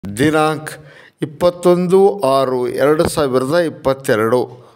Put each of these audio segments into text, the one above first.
ದಿನಾಂಕ ಇಪ್ಪತ್ತೊಂದು ಆರು ಎರಡು ಸಾವಿರದ ಇಪ್ಪತ್ತೆರಡು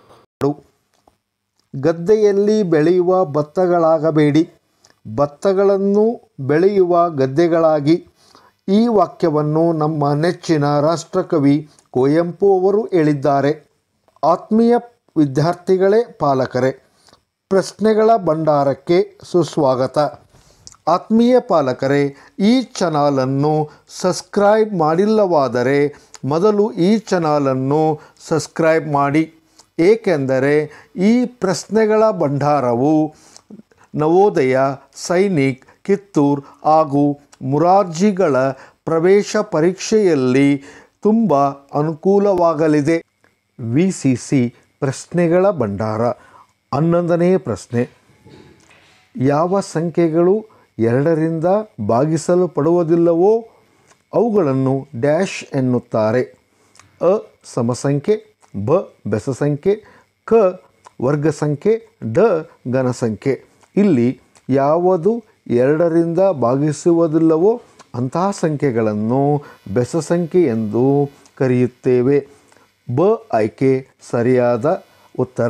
ಗದ್ದೆಯಲ್ಲಿ ಬೆಳೆಯುವ ಭತ್ತಗಳಾಗಬೇಡಿ ಭತ್ತಗಳನ್ನು ಬೆಳೆಯುವ ಗದ್ದೆಗಳಾಗಿ ಈ ವಾಕ್ಯವನ್ನು ನಮ್ಮ ನೆಚ್ಚಿನ ರಾಷ್ಟ್ರಕವಿ ಕುವೆಂಪು ಅವರು ಹೇಳಿದ್ದಾರೆ ಆತ್ಮೀಯ ವಿದ್ಯಾರ್ಥಿಗಳೇ ಪಾಲಕರೇ ಪ್ರಶ್ನೆಗಳ ಭಂಡಾರಕ್ಕೆ ಸುಸ್ವಾಗತ ಆತ್ಮೀಯ ಪಾಲಕರೇ ಈ ಚಾನಲನ್ನು ಸಬ್ಸ್ಕ್ರೈಬ್ ಮಾಡಿಲ್ಲವಾದರೆ ಮೊದಲು ಈ ಚಾನಲನ್ನು ಸಬ್ಸ್ಕ್ರೈಬ್ ಮಾಡಿ ಏಕೆಂದರೆ ಈ ಪ್ರಶ್ನೆಗಳ ಭಂಡಾರವು ನವೋದಯ ಸೈನಿಕ್ ಕಿತ್ತೂರು ಹಾಗೂ ಮುರಾರ್ಜಿಗಳ ಪ್ರವೇಶ ಪರೀಕ್ಷೆಯಲ್ಲಿ ತುಂಬ ಅನುಕೂಲವಾಗಲಿದೆ ವಿ ಸಿ ಸಿ ಪ್ರಶ್ನೆಗಳ ಭಂಡಾರ ಹನ್ನೊಂದನೇ ಪ್ರಶ್ನೆ ಯಾವ ಸಂಖ್ಯೆಗಳು ಎರಡರಿಂದ ಭಾಗಿಸಲು ಪಡುವುದಿಲ್ಲವೋ ಅವುಗಳನ್ನು ಡ್ಯಾಶ್ ಎನ್ನುತ್ತಾರೆ ಅ ಸಮಸಂಖ್ಯೆ ಬ ಬೆಸ ಸಂಖ್ಯೆ ಕ ವರ್ಗ ಸಂಖ್ಯೆ ಡ ಘನ ಸಂಖ್ಯೆ ಇಲ್ಲಿ ಯಾವುದು ಎರಡರಿಂದ ಭಾಗಿಸುವುದಿಲ್ಲವೋ ಅಂತಹ ಸಂಖ್ಯೆಗಳನ್ನು ಬೆಸ ಸಂಖ್ಯೆ ಎಂದು ಕರೆಯುತ್ತೇವೆ ಬ ಆಯ್ಕೆ ಸರಿಯಾದ ಉತ್ತರ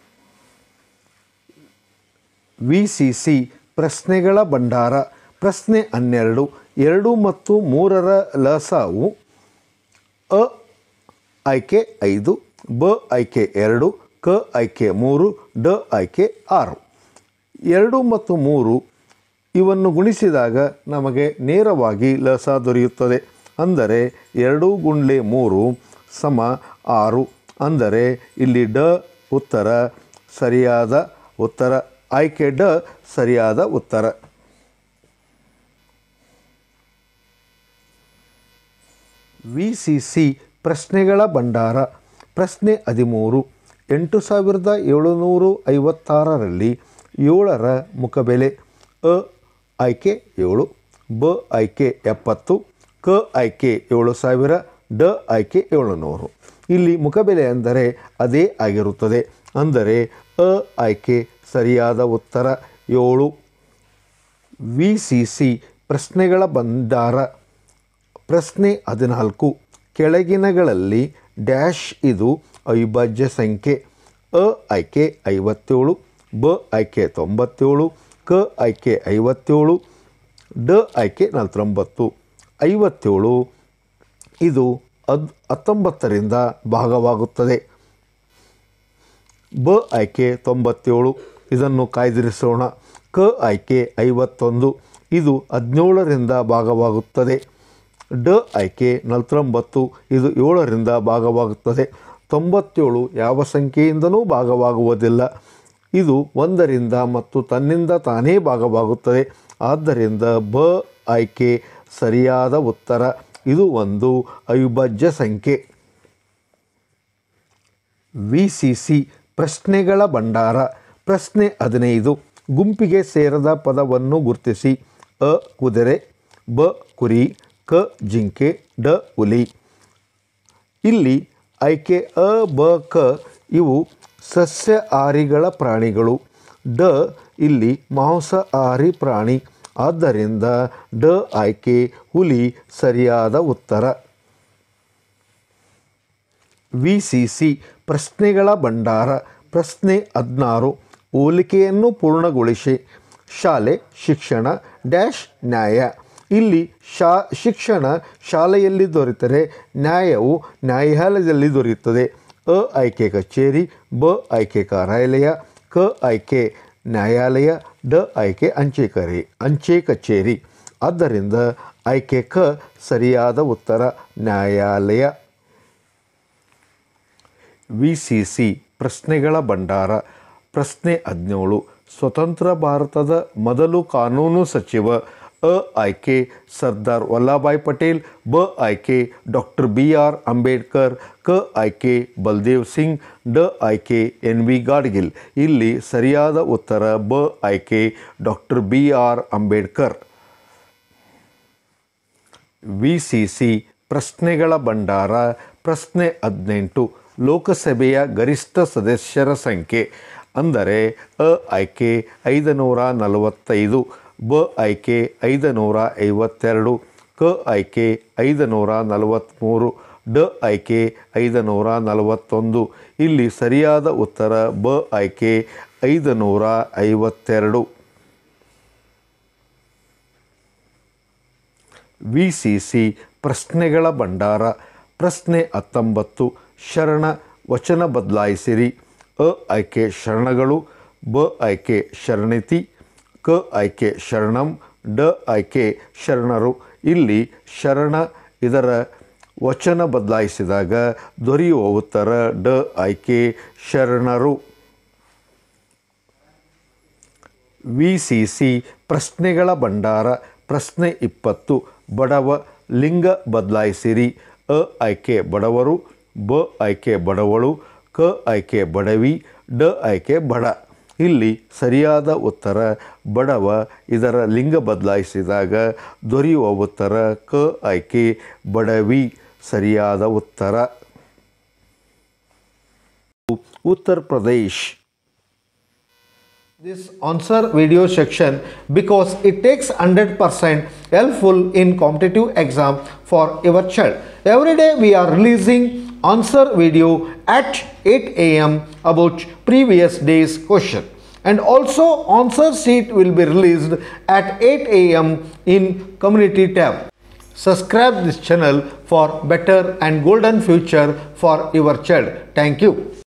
ವಿ ಸಿ ಸಿ ಪ್ರಶ್ನೆಗಳ ಭಂಡಾರ ಪ್ರಶ್ನೆ ಹನ್ನೆರಡು ಎರಡು ಮತ್ತು ಮೂರರ ಲಸವು ಅ ಆಯ್ಕೆ ಐದು ಬ ಆಯ್ಕೆ ಎರಡು ಕ ಆಯ್ಕೆ ಮೂರು ಡ ಆಯ್ಕೆ ಆರು ಎರಡು ಮತ್ತು ಮೂರು ಇವನ್ನು ಗುಣಿಸಿದಾಗ ನಮಗೆ ನೇರವಾಗಿ ಲಸ ದೊರೆಯುತ್ತದೆ ಅಂದರೆ ಎರಡು ಗುಂಡ್ಲೆ ಮೂರು ಸಮ ಆರು ಅಂದರೆ ಇಲ್ಲಿ ಡ ಉತ್ತರ ಸರಿಯಾದ ಉತ್ತರ ಆಯ್ಕೆ ಡ ಸರಿಯಾದ ಉತ್ತರ ವಿ ಸಿ ಸಿ ಪ್ರಶ್ನೆಗಳ ಭಂಡಾರ ಪ್ರಶ್ನೆ ಹದಿಮೂರು ಎಂಟು ಸಾವಿರದ ಏಳುನೂರು ಐವತ್ತಾರರಲ್ಲಿ ಏಳರ ಮುಖಬೆಲೆ ಅ ಆಯ್ಕೆ ಏಳು ಬ ಆಯ್ಕೆ ಎಪ್ಪತ್ತು ಕ ಆಯ್ಕೆ ಏಳು ಸಾವಿರ ಡ ಆಯ್ಕೆ ಏಳುನೂರು ಇಲ್ಲಿ ಮುಖಬೆಲೆ ಅಂದರೆ ಅದೇ ಆಗಿರುತ್ತದೆ ಅಂದರೆ ಅ ಆಯ್ಕೆ ಸರಿಯಾದ ಉತ್ತರ ಏಳು ವಿ ಸಿ ಸಿ ಪ್ರಶ್ನೆಗಳ ಭಂಡಾರ ಪ್ರಶ್ನೆ ಹದಿನಾಲ್ಕು ಕೆಳಗಿನಗಳಲ್ಲಿ ಡ್ಯಾಶ್ ಇದು ಅವಿಭಾಜ್ಯ ಸಂಖ್ಯೆ ಅ ಆಯ್ಕೆ ಐವತ್ತೇಳು ಬ ಆಯ್ಕೆ ತೊಂಬತ್ತೇಳು ಕ ಆಯ್ಕೆ ಐವತ್ತೇಳು ಡ ಆಯ್ಕೆ ನಲವತ್ತೊಂಬತ್ತು ಐವತ್ತೇಳು ಇದು ಹದ್ ಹತ್ತೊಂಬತ್ತರಿಂದ ಭಾಗವಾಗುತ್ತದೆ ಬ ಆಯ್ಕೆ ತೊಂಬತ್ತೇಳು ಇದನ್ನು ಕಾಯ್ದಿರಿಸೋಣ ಕ ಆಯ್ಕೆ ಐವತ್ತೊಂದು ಇದು ಹದಿನೇಳರಿಂದ ಭಾಗವಾಗುತ್ತದೆ ಡ ಆಯ್ಕೆ ನಲವತ್ತೊಂಬತ್ತು ಇದು ಏಳರಿಂದ ಭಾಗವಾಗುತ್ತದೆ ತೊಂಬತ್ತೇಳು ಯಾವ ಸಂಖ್ಯೆಯಿಂದಲೂ ಭಾಗವಾಗುವುದಿಲ್ಲ ಇದು ಒಂದರಿಂದ ಮತ್ತು ತನ್ನಿಂದ ತಾನೇ ಭಾಗವಾಗುತ್ತದೆ ಆದ್ದರಿಂದ ಬ ಆಯ್ಕೆ ಸರಿಯಾದ ಉತ್ತರ ಇದು ಒಂದು ಅವಿಭಾಜ್ಯ ಸಂಖ್ಯೆ ವಿ ಸಿ ಸಿ ಪ್ರಶ್ನೆಗಳ ಭಂಡಾರ ಪ್ರಶ್ನೆ ಹದಿನೈದು ಗುಂಪಿಗೆ ಸೇರದ ಪದವನ್ನು ಗುರುತಿಸಿ ಅ ಕುದುರೆ ಬ ಕುರಿ ಕ ಜಿಂಕೆ ಡ ಹುಲಿ ಇಲ್ಲಿ ಆಯ್ಕೆ ಅ ಬ ಕ ಇವು ಸಸ್ಯಾಹಾರಿಗಳ ಪ್ರಾಣಿಗಳು ಡ ಇಲ್ಲಿ ಮಾಂಸಾಹಾರಿ ಪ್ರಾಣಿ ಆದ್ದರಿಂದ ಡ ಆಯ್ಕೆ ಹುಲಿ ಸರಿಯಾದ ಉತ್ತರ ವಿ ಸಿ ಸಿ ಪ್ರಶ್ನೆಗಳ ಭಂಡಾರ ಪ್ರಶ್ನೆ ಹದಿನಾರು ಹೋಲಿಕೆಯನ್ನು ಪೂರ್ಣಗೊಳಿಸಿ ಶಾಲೆ ಶಿಕ್ಷಣ ಡ್ಯಾಶ್ ನ್ಯಾಯ ಇಲ್ಲಿ ಶಾ ಶಿಕ್ಷಣ ಶಾಲೆಯಲ್ಲಿ ದೊರೆತರೆ ನ್ಯಾಯವು ನ್ಯಾಯಾಲಯದಲ್ಲಿ ದೊರೆಯುತ್ತದೆ ಅ ಆಯ್ಕೆ ಕಚೇರಿ ಬ ಆಯ್ಕೆ ಕಾರ್ಯಾಲಯ ಕ ಆಯ್ಕೆ ನ್ಯಾಯಾಲಯ ಡ ಆಯ್ಕೆ ಅಂಚೆ ಕರೆ ಅಂಚೆ ಕಚೇರಿ ಆದ್ದರಿಂದ ಆಯ್ಕೆ ಕ ಸರಿಯಾದ ಉತ್ತರ ನ್ಯಾಯಾಲಯ ವಿ ಸಿ ಸಿ ಪ್ರಶ್ನೆಗಳ ಭಂಡಾರ ಪ್ರಶ್ನೆ ಹದಿನೇಳು ಸ್ವತಂತ್ರ ಭಾರತದ ಮೊದಲು ಕಾನೂನು ಸಚಿವ ಅ ಆಯ್ಕೆ ಸರ್ದಾರ್ ವಲ್ಲಭಾಯ್ ಪಟೇಲ್ ಬ ಆಯ್ಕೆ ಡಾಕ್ಟರ್ ಬಿ ಆರ್ ಅಂಬೇಡ್ಕರ್ ಕ ಆಯ್ಕೆ ಬಲ್ದೇವ್ ಸಿಂಗ್ ಡ ಆಯ್ಕೆ ಎನ್ ವಿ ಗಾಡ್ಗಿಲ್ ಇಲ್ಲಿ ಸರಿಯಾದ ಉತ್ತರ ಬ ಆಯ್ಕೆ doctor B R Ambedkar V C C ಪ್ರಶ್ನೆಗಳ ಭಂಡಾರ ಪ್ರಶ್ನೆ ಹದಿನೆಂಟು ಲೋಕಸಭೆಯ ಗರಿಷ್ಠ ಸದಸ್ಯರ ಸಂಖ್ಯೆ ಅಂದರೆ ಅ ಆಯ್ಕೆ ಐದು ನೂರ ನಲವತ್ತೈದು ಬ ಆಯ್ಕೆ ಐದು ನೂರ ಐವತ್ತೆರಡು ಕ ಆಯ್ಕೆ ಐದು ನೂರ ನಲವತ್ತ್ಮೂರು ಡ ಆಯ್ಕೆ ಐದು ನೂರ ನಲವತ್ತೊಂದು ಇಲ್ಲಿ ಸರಿಯಾದ ಉತ್ತರ ಬ ಆಯ್ಕೆ ಐದು ನೂರ ಐವತ್ತೆರಡು ವಿ ಸಿ ಸಿ ಪ್ರಶ್ನೆಗಳ ಭಂಡಾರ ಪ್ರಶ್ನೆ ಹತ್ತೊಂಬತ್ತು ಶರಣ ವಚನ ಬದಲಾಯಿಸಿರಿ ಅ ಆಯ್ಕೆ ಶರಣಗಳು ಬ ಆಯ್ಕೆ ಶರಣಿತಿ ಕ ಆಯ್ಕೆ ಶರಣಂ ಡ ಆಯ್ಕೆ ಶರಣರು ಇಲ್ಲಿ ಶರಣ ಇದರ ವಚನ ಬದಲಾಯಿಸಿದಾಗ ದೊರೆಯುವ ಉತ್ತರ ಡ ಆಯ್ಕೆ ಶರಣರು ವಿ ಸಿ ಸಿ ಪ್ರಶ್ನೆಗಳ ಭಂಡಾರ ಪ್ರಶ್ನೆ ಇಪ್ಪತ್ತು ಬಡವ ಲಿಂಗ ಬದಲಾಯಿಸಿರಿ ಅ ಆಯ್ಕೆ ಬಡವರು ಬ ಆಯ್ಕೆ ಬಡವಳು ಕ ಆಯ್ಕೆ ಬಡವಿ ಡ ಆಯ್ಕೆ ಬಡ ಇಲ್ಲಿ ಸರಿಯಾದ ಉತ್ತರ ಬಡವ ಇದರ ಲಿಂಗ ಬದಲಾಯಿಸಿದಾಗ ದೊರೆಯುವ ಉತ್ತರ ಕ ಆಯ್ಕೆ ಬಡವಿ ಸರಿಯಾದ ಉತ್ತರ ಉತ್ತರ Pradesh this answer video section because it takes 100% helpful in competitive exam for your child. Every day we are releasing answer video at 8 am about previous day's question and also answer sheet will be released at 8 am in community tab. Subscribe this channel for better and golden future for your child. Thank you.